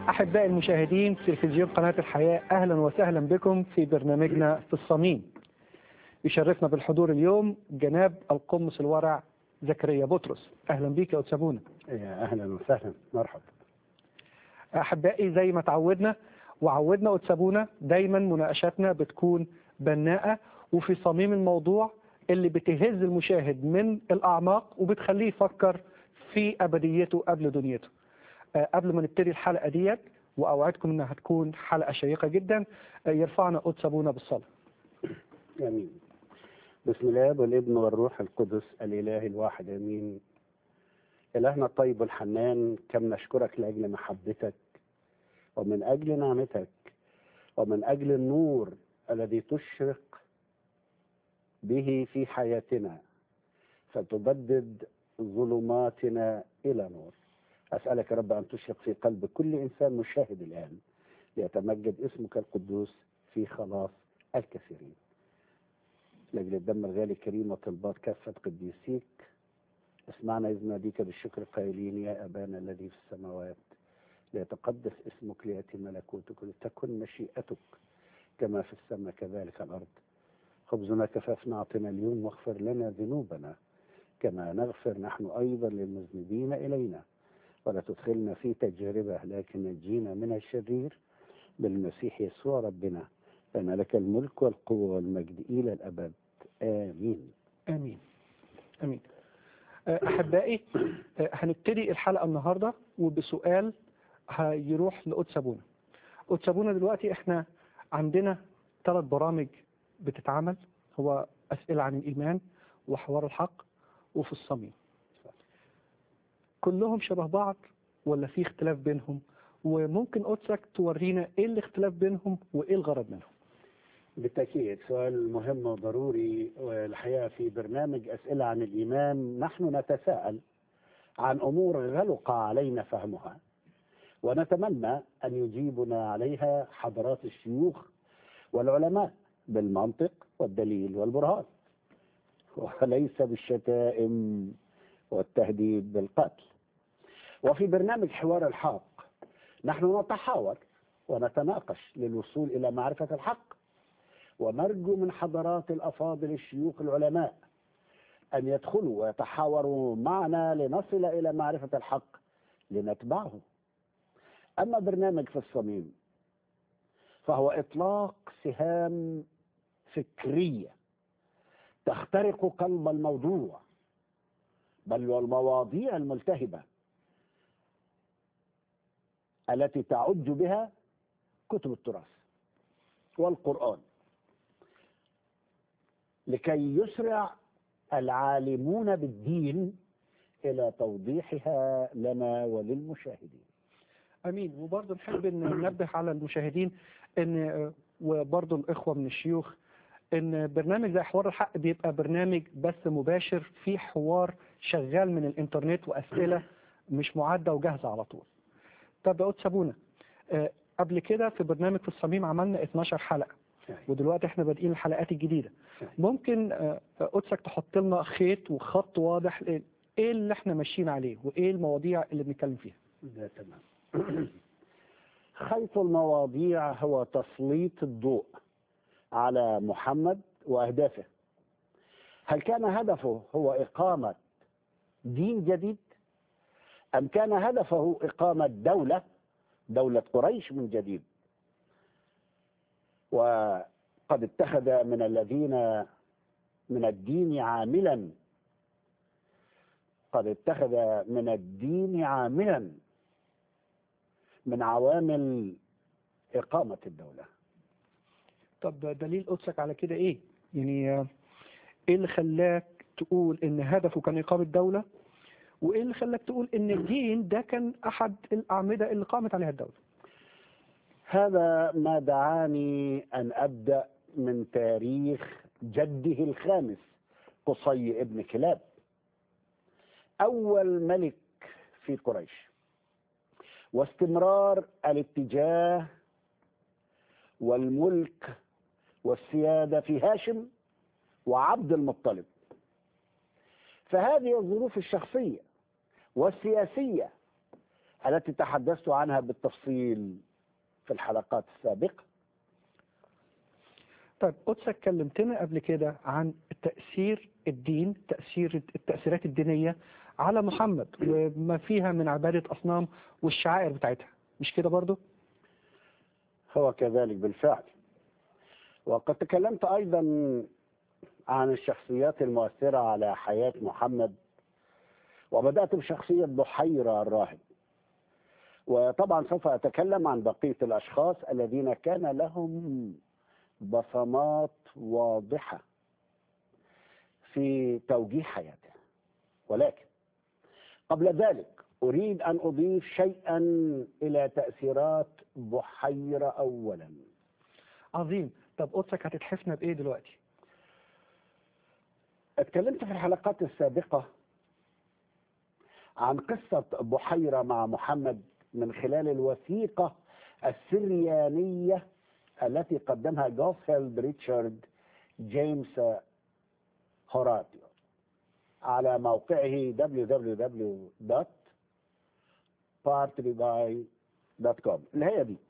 أحبائي المشاهدين في تلفزيون قناة الحياة أهلا وسهلا بكم في برنامجنا في الصميم يشرفنا بالحضور اليوم جناب القمص الورع زكريا بطرس أهلا بيك يا أتسابونا يا اهلا وسهلا مرحبا أحبائي زي ما تعودنا وعودنا أتسابونا دايما مناقشاتنا بتكون بناءة وفي صميم الموضوع اللي بتهز المشاهد من الأعماق وبتخليه يفكر في أبديته قبل دنيته آه، قبل ما نبتدي الحلقة ديت وأوعدكم إنها هتكون حلقة شيقة جدا آه، يرفعنا قدس أبونا بالصلاة امين بسم الله والابن والروح القدس الاله الواحد امين الهنا الطيب الحنان كم نشكرك لاجل محبتك ومن اجل نعمتك ومن اجل النور الذي تشرق به في حياتنا فتبدد ظلماتنا الى نور اسالك يا رب ان تشرق في قلب كل انسان مشاهد الان ليتمجد اسمك القدوس في خلاص الكثيرين لاجل الدم الغالي الكريم وطلبات كافه قديسيك اسمعنا اذ ناديك بالشكر قائلين يا ابانا الذي في السماوات ليتقدس اسمك لياتي ملكوتك لتكن مشيئتك كما في السماء كذلك الارض خبزنا كفافنا اعطنا اليوم واغفر لنا ذنوبنا كما نغفر نحن ايضا للمذنبين الينا ولا تدخلنا في تجربه لكن نجينا من الشرير بالمسيح يسوع ربنا لأن لك الملك والقوة والمجد إلى الأبد آمين آمين آمين آه، أحبائي آه، هنبتدي الحلقة النهاردة وبسؤال هيروح لقدس أبونا قدس أبونا دلوقتي احنا عندنا ثلاث برامج بتتعمل هو أسئلة عن الإيمان وحوار الحق وفي الصميم كلهم شبه بعض ولا في اختلاف بينهم وممكن قدسك تورينا ايه الاختلاف بينهم وايه الغرض منهم بالتأكيد سؤال مهم وضروري والحقيقة في برنامج أسئلة عن الإيمان نحن نتساءل عن أمور غلق علينا فهمها ونتمنى أن يجيبنا عليها حضرات الشيوخ والعلماء بالمنطق والدليل والبرهان وليس بالشتائم والتهديد بالقتل وفي برنامج حوار الحق نحن نتحاور ونتناقش للوصول إلى معرفة الحق ونرجو من حضرات الأفاضل الشيوخ العلماء أن يدخلوا ويتحاوروا معنا لنصل إلى معرفة الحق لنتبعه أما برنامج في الصميم فهو إطلاق سهام فكرية تخترق قلب الموضوع بل والمواضيع الملتهبة التي تعج بها كتب التراث والقرآن لكي يسرع العالمون بالدين إلى توضيحها لنا وللمشاهدين امين وبرضه نحب ان ننبه على المشاهدين ان وبرضه الاخوه من الشيوخ ان برنامج زي حوار الحق بيبقى برنامج بث مباشر في حوار شغال من الانترنت واسئله مش معده وجاهزه على طول. طب يا قدس ابونا آه، قبل كده في برنامج في الصميم عملنا 12 حلقه ودلوقتي احنا بادئين الحلقات الجديده. ممكن آه، قدسك تحط لنا خيط وخط واضح ل- ايه اللي احنا ماشيين عليه وايه المواضيع اللي بنتكلم فيها؟ ده تمام خيط المواضيع هو تسليط الضوء على محمد وأهدافه هل كان هدفه هو إقامة دين جديد أم كان هدفه إقامة دولة دولة قريش من جديد وقد اتخذ من الذين من الدين عاملا قد اتخذ من الدين عاملا من عوامل إقامة الدولة طب دليل قدسك على كده ايه؟ يعني آه، ايه اللي خلاك تقول ان هدفه كان اقامه دوله؟ وايه اللي خلاك تقول ان الدين ده كان احد الاعمده اللي قامت عليها الدوله؟ هذا ما دعاني أن أبدأ من تاريخ جده الخامس قصي ابن كلاب أول ملك في قريش واستمرار الاتجاه والملك والسيادة في هاشم وعبد المطلب فهذه الظروف الشخصية والسياسية التي تحدثت عنها بالتفصيل في الحلقات السابقة طيب قدسك كلمتنا قبل كده عن تأثير الدين تأثير التأثيرات الدينية على محمد وما فيها من عبادة أصنام والشعائر بتاعتها مش كده برضو؟ هو كذلك بالفعل وقد تكلمت أيضا عن الشخصيات المؤثرة على حياة محمد وبدأت بشخصية بحيرة الراهب وطبعا سوف أتكلم عن بقية الأشخاص الذين كان لهم بصمات واضحة في توجيه حياته ولكن قبل ذلك أريد أن أضيف شيئا إلى تأثيرات بحيرة أولا عظيم طب قدسك هتتحفنا بإيه دلوقتي؟ اتكلمت في الحلقات السابقة عن قصة بحيرة مع محمد من خلال الوثيقة السريانية التي قدمها جوفيلد ريتشارد جيمس هوراتيو على موقعه www.partlyby.com اللي هي دي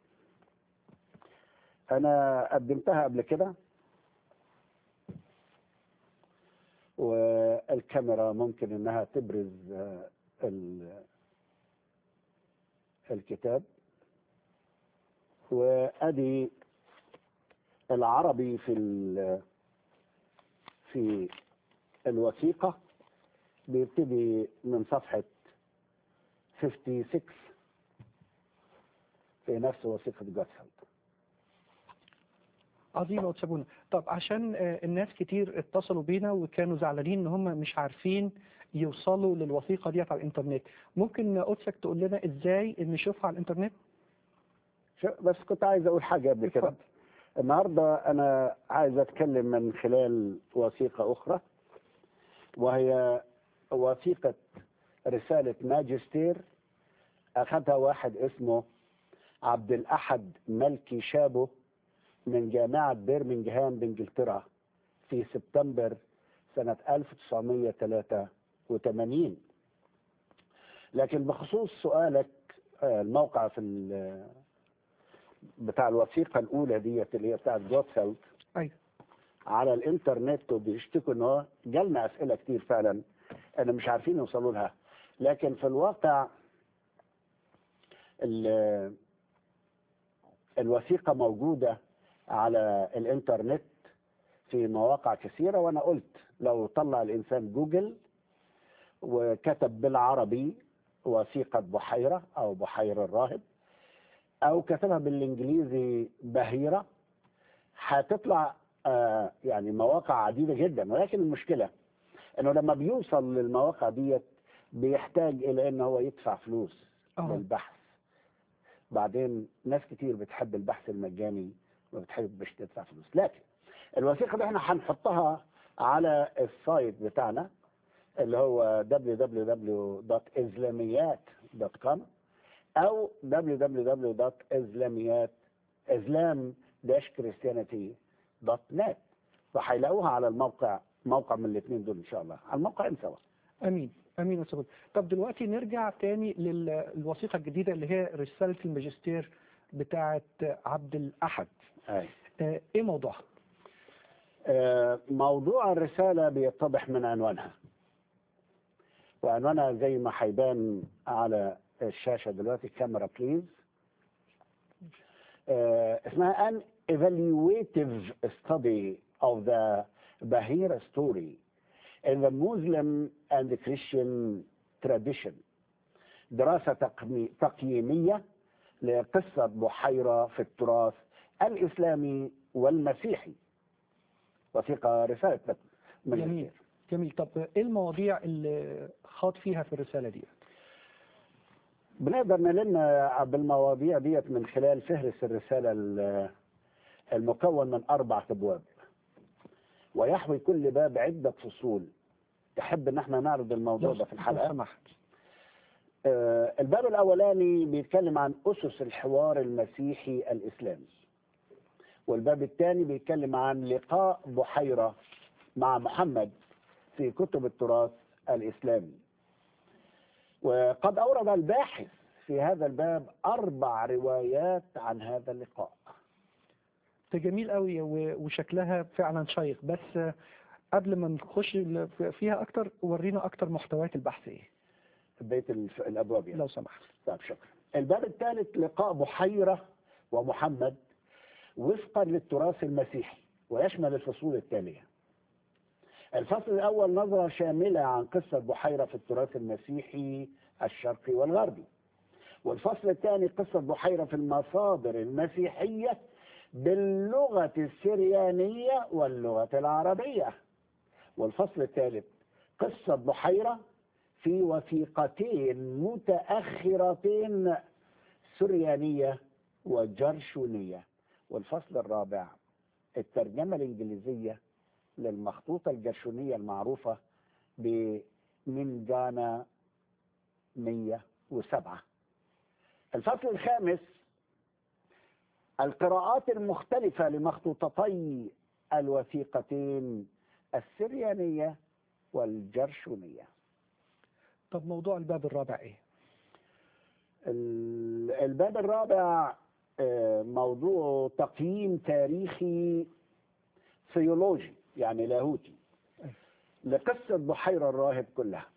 انا قدمتها قبل كده والكاميرا ممكن انها تبرز آه، ال- الكتاب وادي العربي في ال- في الوثيقة بيبتدي من صفحة 56 في نفس وثيقة جوتفيلد عظيم يا أستاذ بونا طب عشان آه، الناس كتير اتصلوا بينا وكانوا زعلانين ان هم مش عارفين يوصلوا للوثيقة ديت على الانترنت ممكن قدسك تقول لنا ازاي نشوفها على الانترنت شو- بس كنت عايز اقول حاجة قبل كده اتفضل. النهاردة أنا عايز أتكلم من خلال وثيقة أخرى وهي وثيقة رسالة ماجستير أخذها واحد اسمه عبد الأحد ملكي شابو من جامعة بيرمنجهام بإنجلترا في سبتمبر سنة 1983 لكن بخصوص سؤالك آه، الموقع في ال- بتاع الوثيقة الأولى ديت اللي هي بتاعت جوتفيلد ايوه على الإنترنت وبيشتكوا إن هو جالنا أسئلة كتير فعلا أنا مش عارفين يوصلوا لها لكن في الواقع ال- الوثيقة موجودة على الإنترنت في مواقع كثيرة وأنا قلت لو طلع الإنسان جوجل وكتب بالعربي وثيقة بحيرة أو بحير الراهب أو كتبها بالإنجليزي بهيرة هتطلع آه، يعني مواقع عديدة جدا ولكن المشكلة إنه لما بيوصل للمواقع ديت بيحتاج إلى إن هو يدفع فلوس اه للبحث بعدين ناس كتير بتحب البحث المجاني ما بتحبش تدفع فلوس لكن الوثيقة دي احنا هنحطها على السايت بتاعنا اللي هو www.islamiyat.com او www.islamiyat-christianity.net فهيلاقوها على الموقع موقع من الاثنين دول ان شاء الله على الموقعين سوا امين امين يا أستاذ بونا. طب دلوقتي نرجع تاني للوثيقة الجديدة اللي هي رسالة الماجستير بتاعة عبد الأحد أي. آه، ايه موضوعها؟ آه، موضوع الرسالة بيتضح من عنوانها وعنوانها زي ما هيبان على الشاشة دلوقتي كاميرا بليز اسمها an evaluative study of the Bahira story in the Muslim and the Christian tradition دراسة تقمي- تقييمية لقصة بحيرة في التراث الإسلامي والمسيحي وثيقة رسالة جميل ماجستير جميل طب ايه المواضيع اللي خاض فيها في الرسالة دي؟ بنقدر نلم بالمواضيع ديت من خلال فهرس الرسالة ال- المكون من أربع أبواب ويحوي كل باب عدة فصول تحب ان احنا نعرض الموضوع ده في لو الحلقة سمحت آه، الباب الأولاني بيتكلم عن أسس الحوار المسيحي الإسلامي والباب الثاني بيتكلم عن لقاء بحيرة مع محمد في كتب التراث الإسلامي وقد أورد الباحث في هذا الباب أربع روايات عن هذا اللقاء ده جميل قوي و- وشكلها فعلا شيق بس آه، قبل ما نخش ال- فيها اكتر ورينا اكتر محتويات البحث ايه بيت الف- الأبواب يعني. لو سمحت طيب شكرا الباب الثالث لقاء بحيرة ومحمد وفقا للتراث المسيحي ويشمل الفصول التالية الفصل الأول نظرة شاملة عن قصة بحيرة في التراث المسيحي الشرقي والغربي والفصل الثاني قصة بحيرة في المصادر المسيحية باللغة السريانية واللغة العربية والفصل الثالث قصة بحيرة في وثيقتين متأخرتين سريانية وجرشونية والفصل الرابع الترجمة الإنجليزية للمخطوطة الجرشونية المعروفة بمنجانا 107 الفصل الخامس القراءات المختلفة لمخطوطتي الوثيقتين السريانية والجرشونية طب موضوع الباب الرابع ايه ال- الباب الرابع آه، موضوع تقييم تاريخي ثيولوجي يعني لاهوتي لقصة بحيرة الراهب كلها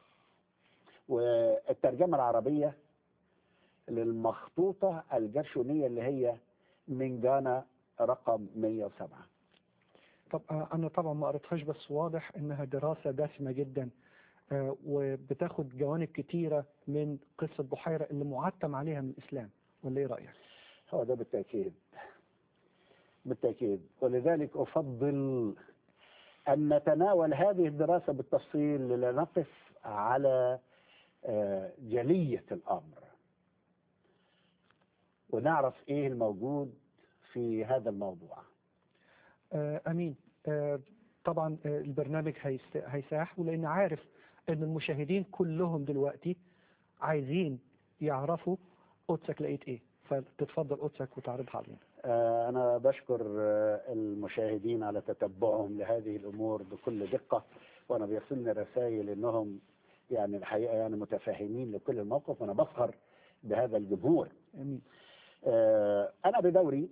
والترجمة العربية للمخطوطة الجرشونية اللي هي من جانا رقم 107 طب آه، انا طبعا ما قريتهاش بس واضح انها دراسه دسمه جدا آه، وبتاخد جوانب كتيره من قصه بحيره اللي معتم عليها من الاسلام ولا ايه رايك؟ هو ده بالتأكيد بالتأكيد ولذلك أفضل أن نتناول هذه الدراسة بالتفصيل لنقف على آه، جلية الأمر ونعرف إيه الموجود في هذا الموضوع آه، امين آه، طبعا آه، البرنامج هيست- هيساح ولان عارف ان المشاهدين كلهم دلوقتي عايزين يعرفوا قدسك لقيت ايه فتتفضل قدسك وتعرضها علينا آه، أنا بشكر آه، المشاهدين على تتبعهم لهذه الأمور بكل دقة وأنا بيصلني رسائل إنهم يعني الحقيقة يعني متفاهمين لكل الموقف وأنا بفخر بهذا الجمهور امين آه، أنا بدوري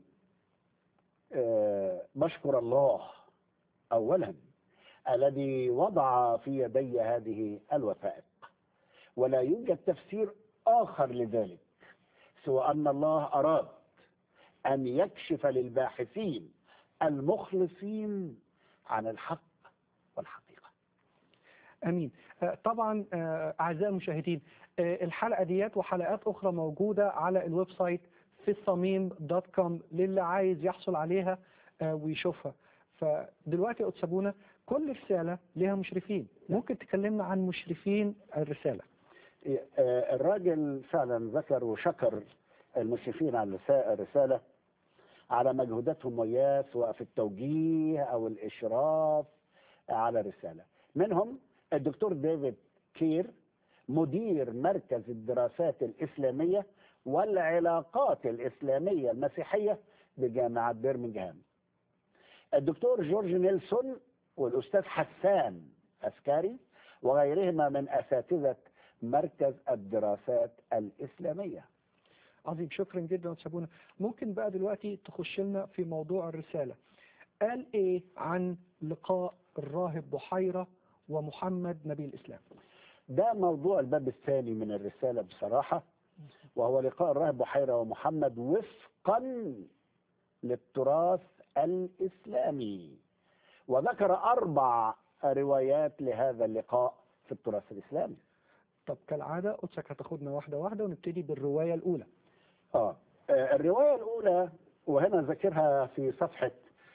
آه، بشكر الله أولا الذي وضع في يدي هذه الوثائق ولا يوجد تفسير آخر لذلك سوى أن الله أراد أن يكشف للباحثين المخلصين عن الحق والحقيقة امين آه، طبعا آه، اعزائي المشاهدين آه، الحلقه ديت وحلقات اخرى موجوده على الويب سايت في الصميم دوت كوم للي عايز يحصل عليها آه، ويشوفها فدلوقتي يا أتسابونا كل رساله ليها مشرفين ممكن تكلمنا عن مشرفين الرساله آه، الراجل فعلا ذكر وشكر المشرفين على الرسا- الرسالة على مجهوداتهم وياه سواء في التوجيه أو الإشراف على الرسالة منهم الدكتور ديفيد كير مدير مركز الدراسات الإسلامية والعلاقات الإسلامية المسيحية بجامعة برمنغهام الدكتور جورج نيلسون والأستاذ حسان أسكاري وغيرهما من أساتذة مركز الدراسات الإسلامية عظيم شكرا جدا يا أتسابونا ممكن بقى دلوقتي تخش لنا في موضوع الرساله قال ايه عن لقاء الراهب بحيره ومحمد نبي الاسلام ده موضوع الباب الثاني من الرسالة بصراحة وهو لقاء الراهب بحيرة ومحمد وفقا للتراث الإسلامي وذكر أربع روايات لهذا اللقاء في التراث الإسلامي طب كالعاده قدسك هتاخدنا واحده واحده ونبتدي بالروايه الاولى آه آه، الرواية الأولى وهنا ذكرها في صفحة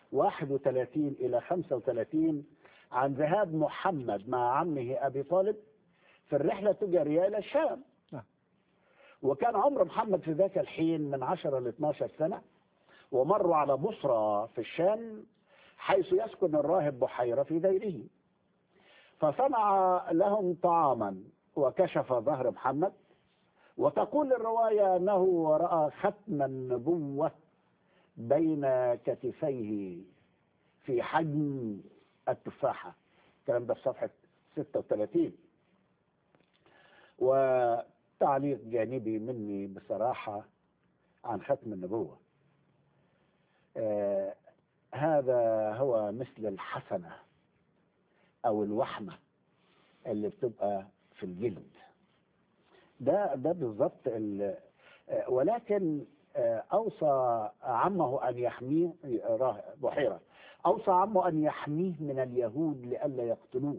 31 إلى 35 عن ذهاب محمد مع عمه أبي طالب في الرحلة التجارية إلى الشام نعم. وكان عمر محمد في ذاك الحين من 10 ل 12 سنة ومروا على بصرة في الشام حيث يسكن الراهب بحيرة في ديره فصنع لهم طعاما وكشف ظهر محمد وتقول الرواية أنه رأى ختم النبوة بين كتفيه في حجم التفاحة الكلام ده في صفحة 36 تعليق جانبي مني بصراحة عن ختم النبوة آه هذا هو مثل الحسنة أو الوحمة اللي بتبقى في الجلد ده ده بالظبط ال- آه، ولكن آه، أوصى عمه أن يحميه راه- بحيرة أوصى عمه أن يحميه من اليهود لئلا يقتلوه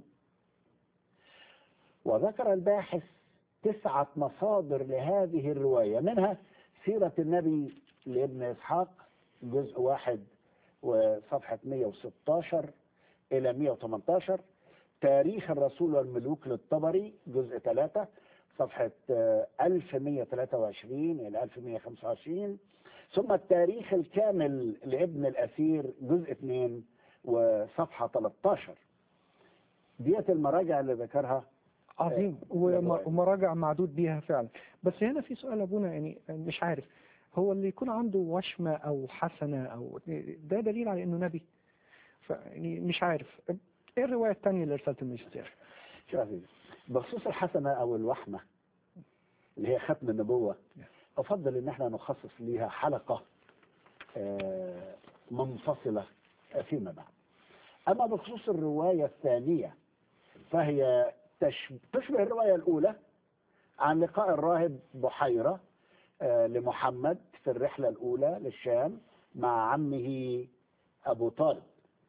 وذكر الباحث تسعة مصادر لهذه الرواية منها سيرة النبي لابن إسحاق جزء واحد وصفحة 116 إلى 118 تاريخ الرسول والملوك للطبري جزء 3 صفحة آه، 1123 إلى 1125 ثم التاريخ الكامل لابن الأثير جزء 2 وصفحة 13 ديت المراجع اللي ذكرها عظيم آه، وم- الرواية. ومراجع معدود بيها فعلا بس هنا في سؤال ابونا يعني مش عارف هو اللي يكون عنده وشمة او حسنة او ده دليل على انه نبي فيعني مش عارف ايه الرواية الثانية لرسالة الماجستير شوف يا سيدي، بخصوص الحسنة أو الوحمة اللي هي ختم النبوة أفضل إن احنا نخصص ليها حلقة آه، منفصلة فيما بعد أما بخصوص الرواية الثانية فهي تش- تشبه الرواية الأولى عن لقاء الراهب بحيرة آه، لمحمد في الرحلة الأولى للشام مع عمه أبو طالب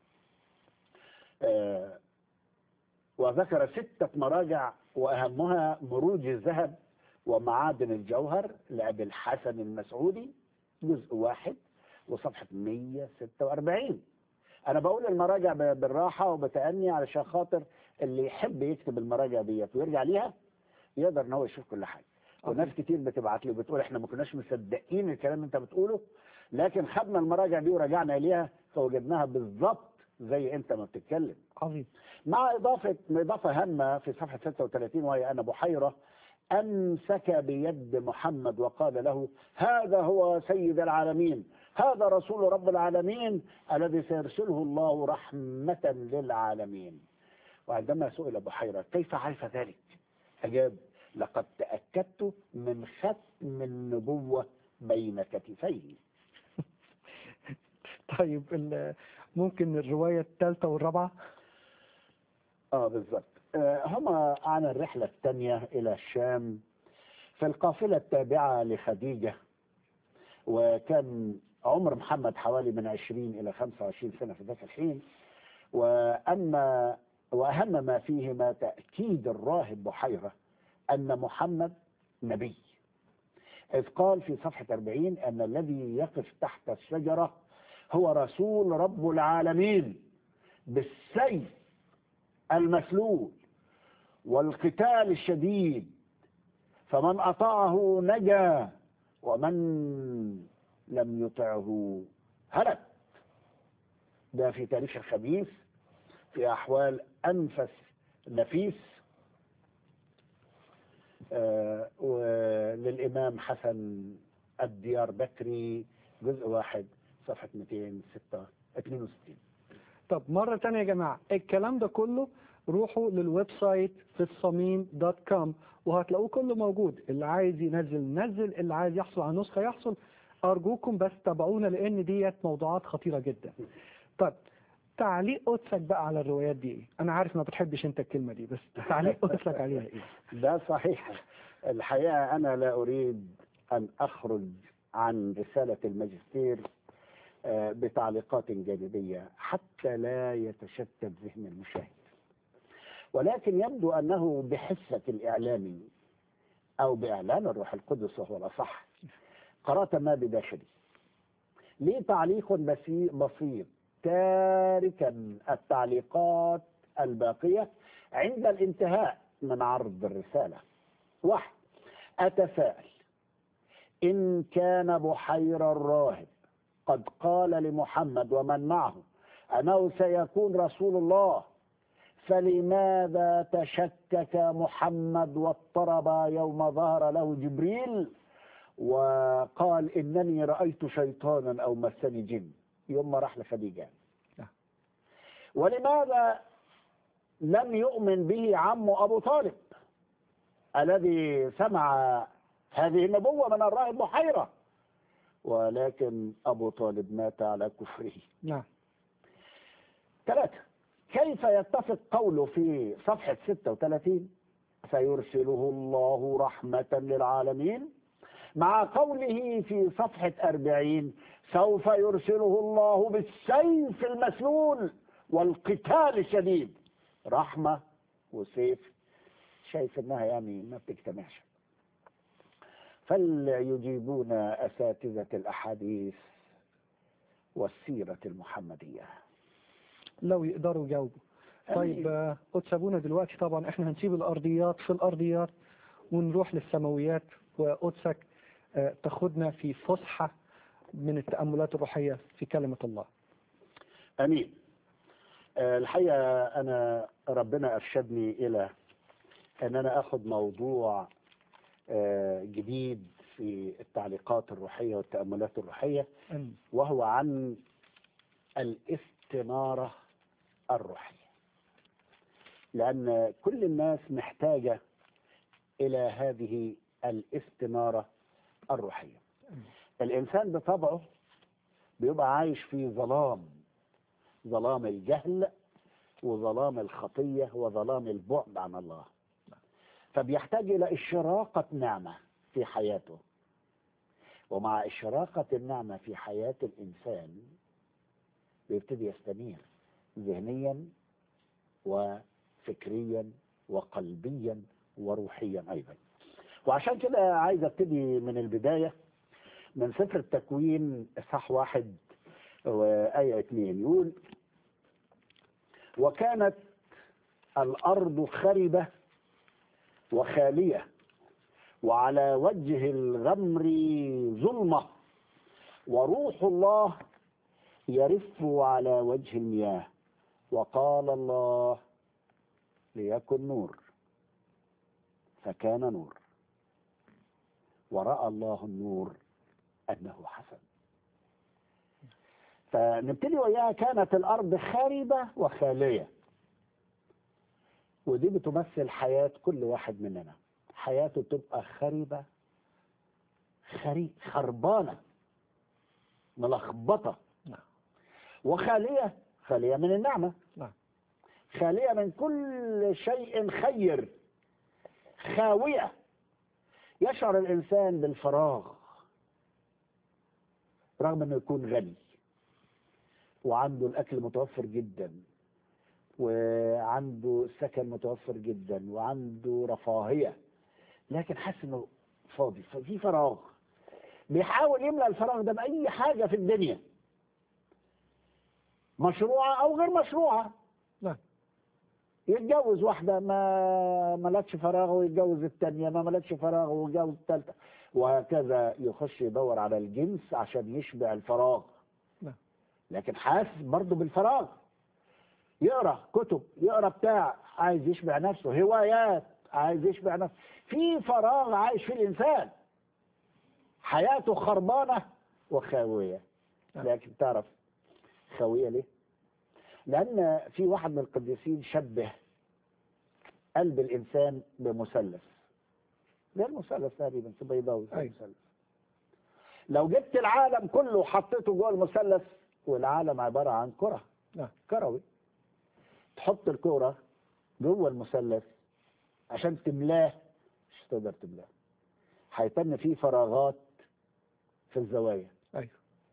آه، وذكر ستة مراجع وأهمها مروج الذهب ومعادن الجوهر لأبي الحسن المسعودي جزء واحد وصفحة 146 أنا بقول المراجع ب- بالراحة وبتأني علشان خاطر اللي يحب يكتب المراجع ديت ويرجع ليها يقدر إن هو يشوف كل حاجة وناس كتير بتبعت لي بتقول احنا ما كناش مصدقين الكلام اللي انت بتقوله لكن خدنا المراجع دي ورجعنا اليها فوجدناها بالظبط زي انت ما بتتكلم عظيم مع إضافة إضافة هامة في صفحة 36 وهي أن بحيرة أمسك بيد محمد وقال له هذا هو سيد العالمين هذا رسول رب العالمين الذي سيرسله الله رحمة للعالمين وعندما سئل بحيرة كيف عرف ذلك أجاب لقد تأكدت من ختم النبوة بين كتفيه طيب ال- ممكن الرواية الثالثة والرابعة اه بالضبط آه، هما عن الرحلة الثانية إلى الشام في القافلة التابعة لخديجة وكان عمر محمد حوالي من 20 إلى 25 سنة في ذاك الحين وأما وأهم ما فيهما تأكيد الراهب بحيرة أن محمد نبي إذ قال في صفحة 40 أن الذي يقف تحت الشجرة هو رسول رب العالمين بالسيف المسلول والقتال الشديد فمن أطاعه نجا ومن لم يطعه هلك ده في تاريخ الخبيث في أحوال أنفس نفيس آه وللإمام حسن الديار بكري جزء واحد صفحة 262 طب مرة تانية يا جماعة الكلام ده كله روحوا للويب سايت في الصميم دوت كوم وهتلاقوه كله موجود اللي عايز ينزل نزل اللي عايز يحصل على نسخة يحصل أرجوكم بس تابعونا لأن ديت موضوعات خطيرة جدا طب تعليق قدسك بقى على الروايات دي ايه؟ أنا عارف ما بتحبش أنت الكلمة دي بس تعليق قدسك عليها ايه؟ ده صحيح الحقيقة أنا لا أريد أن أخرج عن رسالة الماجستير آه، بتعليقات جانبية حتى لا يتشتت ذهن المشاهد ولكن يبدو أنه بحسة الإعلام أو بإعلان الروح القدس وهو الأصح قرأت ما بداخلي لي تعليق بسي- بسيط تاركا التعليقات الباقية عند الانتهاء من عرض الرسالة واحد أتساءل إن كان بحير الراهب قد قال لمحمد ومن معه أنه سيكون رسول الله فلماذا تشكك محمد واضطرب يوم ظهر له جبريل وقال إنني رأيت شيطانا أو مسني جن يوم ما راح لخديجة نعم. ولماذا لم يؤمن به عمه أبو طالب الذي سمع هذه النبوة من الراهب بحيرة ولكن أبو طالب مات على كفره نعم ثلاثة كيف يتفق قوله في صفحة 36 سيرسله الله رحمة للعالمين مع قوله في صفحة 40 سوف يرسله الله بالسيف المسلول والقتال الشديد رحمة وسيف شايف انها يعني ما بتجتمعش فليجيبون اساتذة الاحاديث والسيرة المحمدية لو يقدروا يجاوبوا طيب آه، قدس ابونا دلوقتي طبعا احنا هنسيب الارضيات في الارضيات ونروح للسماويات وقدسك آه، تاخدنا في فسحه من التاملات الروحيه في كلمه الله امين آه، الحقيقه انا ربنا ارشدني الى ان انا اخذ موضوع آه، جديد في التعليقات الروحيه والتاملات الروحيه أمين. وهو عن الاستناره الروحيه لان كل الناس محتاجه الى هذه الاستناره الروحيه الانسان بطبعه بيبقى عايش في ظلام ظلام الجهل وظلام الخطيه وظلام البعد عن الله فبيحتاج الى اشراقه نعمه في حياته ومع اشراقه النعمه في حياه الانسان بيبتدي يستنير ذهنيا وفكريا وقلبيا وروحيا ايضا وعشان كده عايز ابتدي من البدايه من سفر التكوين اصحاح واحد وآية اثنين يقول وكانت الأرض خربة وخالية وعلى وجه الغمر ظلمة وروح الله يرف على وجه المياه وقال الله ليكن نور فكان نور ورأى الله النور أنه حسن فنبتدي وياها كانت الأرض خاربة وخالية ودي بتمثل حياة كل واحد مننا حياته تبقى خربة خري خربانة ملخبطة نعم. وخالية خالية من النعمة نعم. خالية من كل شيء خير خاوية يشعر الإنسان بالفراغ رغم أنه يكون غني وعنده الأكل متوفر جدا وعنده السكن متوفر جدا وعنده رفاهية لكن حاسس انه فاضي في فراغ بيحاول يملى الفراغ ده بأي حاجة في الدنيا مشروعة أو غير مشروعة نعم. يتجوز واحدة ما ملتش فراغ ويتجوز الثانية ما ملتش فراغ ويتجوز الثالثة وهكذا يخش يدور على الجنس عشان يشبع الفراغ نعم. لكن حاسس برضه بالفراغ يقرا كتب يقرا بتاع عايز يشبع نفسه هوايات عايز يشبع نفسه في فراغ عايش فيه الانسان حياته خربانه وخاويه نعم. لكن تعرف خاويه ليه؟ لان في واحد من القديسين شبه قلب الانسان بمثلث زي المثلث تقريبا في بيضاوي زي أيوة. المثلث لو جبت العالم كله وحطيته جوه المثلث والعالم عباره عن كره نعم. كروي تحط الكرة جوه المثلث عشان تملاه مش تقدر تملاه هيتم فيه فراغات في الزوايا ايوه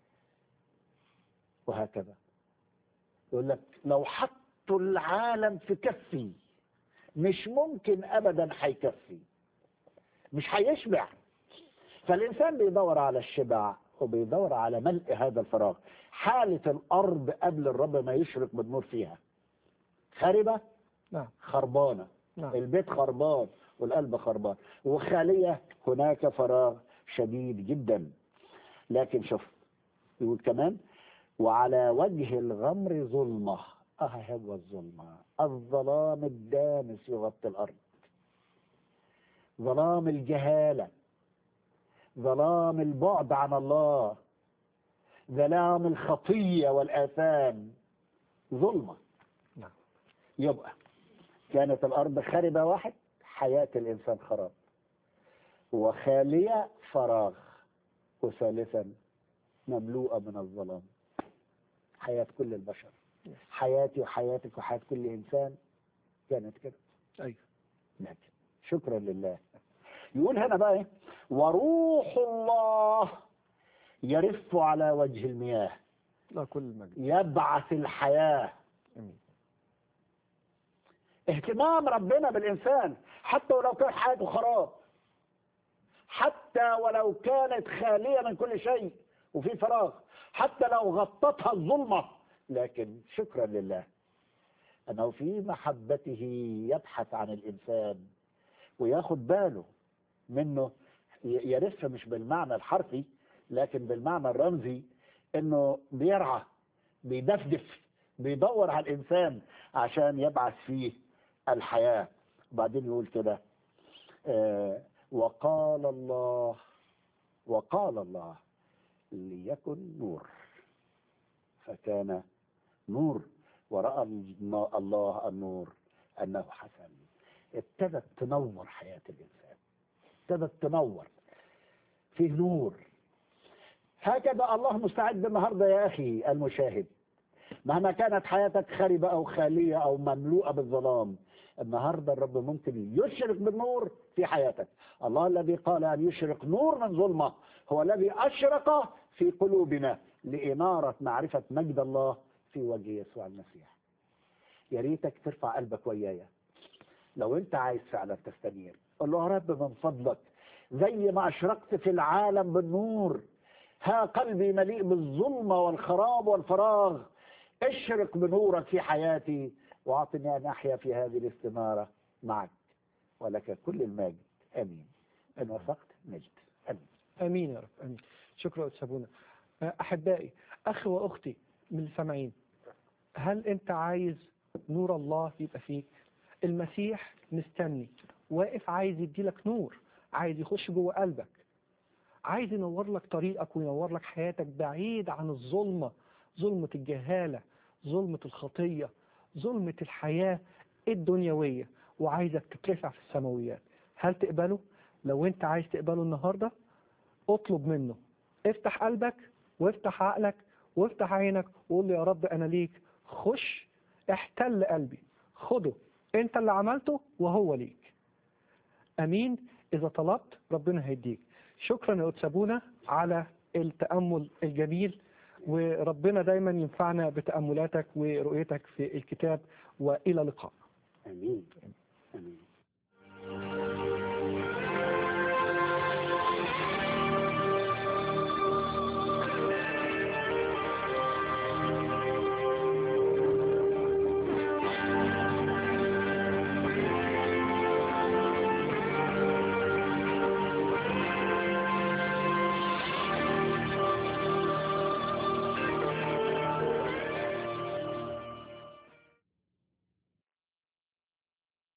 وهكذا يقول لك لو حطوا العالم في كفي مش ممكن ابدا هيكفي مش هيشبع فالانسان بيدور على الشبع وبيدور على ملء هذا الفراغ حالة الارض قبل الرب ما يشرق بالنور فيها خربة نعم خربانة نعم البيت خربان والقلب خربان وخالية هناك فراغ شديد جدا لكن شوف يقول كمان وعلى وجه الغمر ظلمة اه هو الظلمة الظلام الدامس يغطي الأرض ظلام الجهالة ظلام البعد عن الله ظلام الخطية والآثام ظلمة نعم. يبقى كانت الأرض خربة واحد حياة الإنسان خراب وخالية فراغ وثالثا مملوءة من الظلام حياة كل البشر حياتي وحياتك وحياة كل إنسان كانت كده أيوة لكن شكرا لله يقول هنا بقى إيه؟ وروح الله يرف على وجه المياه لا كل المجد يبعث الحياة أمين اهتمام ربنا بالإنسان حتى ولو كان حياته خراب حتى ولو كانت خالية من كل شيء وفي فراغ حتى لو غطتها الظلمة لكن شكرا لله أنه في محبته يبحث عن الإنسان وياخد باله منه ي- يرف مش بالمعنى الحرفي لكن بالمعنى الرمزي انه بيرعى بيدفدف بيدور على الانسان عشان يبعث فيه الحياه وبعدين يقول كده آه وقال الله وقال الله ليكن نور فكان نور ورأى الن- الله النور أنه حسن ابتدت تنور حياة الإنسان ابتدت تنور فيه نور هكذا الله مستعد النهاردة يا أخي المشاهد مهما كانت حياتك خربة أو خالية أو مملوءة بالظلام النهاردة الرب ممكن يشرق بالنور في حياتك الله الذي قال أن يشرق نور من ظلمة هو الذي أشرق في قلوبنا لإنارة معرفة مجد الله في وجه يسوع المسيح يا ريتك ترفع قلبك ويايا لو انت عايز فعلا تستنير قول له يا رب من فضلك زي ما اشرقت في العالم بالنور ها قلبي مليء بالظلمة والخراب والفراغ اشرق بنورك في حياتي واعطني ان احيا في هذه الاستنارة معك ولك كل المجد امين ان وفقت نجد امين امين يا رب امين شكرا استاذ سابونا احبائي اخي واختي من السامعين هل انت عايز نور الله يبقى فيك المسيح مستني واقف عايز يديلك نور عايز يخش جوه قلبك عايز ينور لك طريقك وينور لك حياتك بعيد عن الظلمة ظلمة الجهالة ظلمة الخطية ظلمة الحياة الدنيوية وعايزك تترفع في السماويات هل تقبله؟ لو انت عايز تقبله النهاردة اطلب منه افتح قلبك وافتح عقلك وافتح عينك وقول له يا رب انا ليك خش احتل قلبي خده انت اللي عملته وهو ليك امين اذا طلبت ربنا هيديك شكرا يا أتسابونا على التأمل الجميل وربنا دايما ينفعنا بتأملاتك ورؤيتك في الكتاب وإلى اللقاء امين